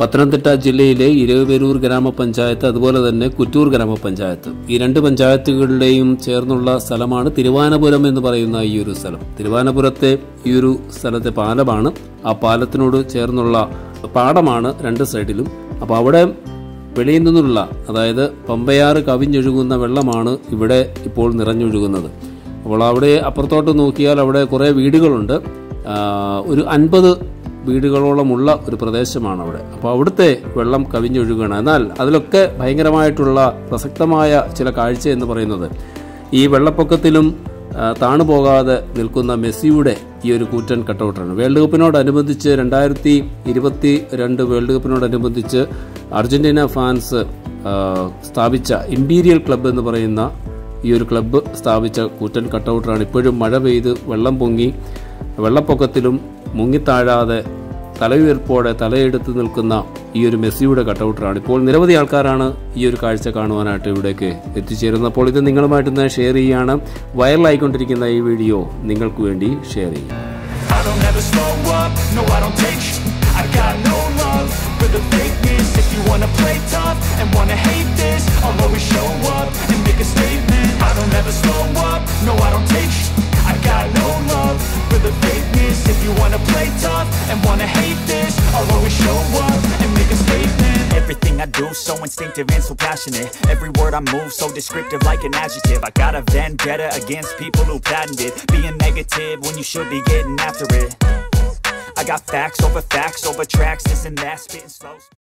പത്തനംതിട്ട ജില്ലയിലെ ഇരവിപേരൂർ ഗ്രാമപഞ്ചായത്ത് അതുപോലെ തന്നെ കുറ്റൂർ ഗ്രാമപഞ്ചായത്ത് ഈ രണ്ട് പഞ്ചായത്തുകളുടെയും ചേർന്നുള്ള സ്ഥലമാണ് തിരുവാനപുരം എന്ന് പറയുന്ന ഈ ഒരു സ്ഥലം തിരുവാനപുരത്തെ ഈ ഒരു സ്ഥലത്തെ പാലമാണ് ആ പാലത്തിനോട് ചേർന്നുള്ള പാടമാണ് രണ്ട് സൈഡിലും അപ്പോൾ അവിടെ വെളിയിൽ നിന്നുള്ള അതായത് പമ്പയാറ് കവിഞ്ഞൊഴുകുന്ന വെള്ളമാണ് ഇവിടെ ഇപ്പോൾ നിറഞ്ഞൊഴുകുന്നത് അപ്പോൾ അവിടെ അപ്പുറത്തോട്ട് നോക്കിയാൽ അവിടെ കുറേ വീടുകളുണ്ട് ആ, ഒരു അൻപത് വീടുകളോളമുള്ള ഒരു പ്രദേശമാണ് അവിടെ അപ്പോൾ അവിടുത്തെ വെള്ളം കവിഞ്ഞൊഴുകുകയാണ് എന്നാൽ അതിലൊക്കെ ഭയങ്കരമായിട്ടുള്ള പ്രസക്തമായ ചില കാഴ്ച എന്ന് പറയുന്നത് ഈ വെള്ളപ്പൊക്കത്തിലും ആ, താണു പോകാതെ നിൽക്കുന്ന മെസ്സിയുടെ ഈ ഒരു കൂറ്റൻ കട്ടൗട്ടാണ് വേൾഡ് കപ്പിനോടനുബന്ധിച്ച് രണ്ടായിരത്തി ഇരുപത്തി രണ്ട് വേൾഡ് കപ്പിനോടനുബന്ധിച്ച് അർജന്റീന ഫാൻസ് ആ, സ്ഥാപിച്ച ഇമ്പീരിയൽ ക്ലബ്ബ് എന്ന് പറയുന്ന ഈ ഒരു ക്ലബ്ബ് സ്ഥാപിച്ച കൂറ്റൻ കട്ടൗട്ടാണ് ഇപ്പോഴും മഴ പെയ്ത് വെള്ളം പൊങ്ങി വെള്ളപ്പൊക്കത്തിലും മുങ്ങിത്താഴാതെ തലയുയർപ്പോടെ തലയെടുത്ത് നിൽക്കുന്ന ഈ ഒരു മെസ്സിയുടെ കട്ടൗട്ടാണ് ഇപ്പോൾ നിരവധി ആൾക്കാരാണ് ഈ ഒരു കാഴ്ച കാണുവാനായിട്ട് ഇവിടേക്ക് എത്തിച്ചേരുന്നത് അപ്പോൾ ഇത് നിങ്ങളുമായിട്ട് ഞാൻ ഷെയർ ചെയ്യുകയാണ് വൈറലായിക്കൊണ്ടിരിക്കുന്ന ഈ വീഡിയോ നിങ്ങൾക്ക് വേണ്ടി ഷെയർ ചെയ്യും I don't ever slow up, no I don't take sh- I got no love for the fakeness If you wanna play tough and wanna hate this I'll always show up and make a statement I don't ever slow up, no I don't take sh- I got no love for the fakeness If you wanna play tough and wanna hate this I'll always show up and make a statement Everything I do so instinctive and so passionate Every word I move so descriptive like an adjective I got a vendetta against people who patented Being negative when you should be getting after it I got facts over facts over tracks, this and that, spitting slow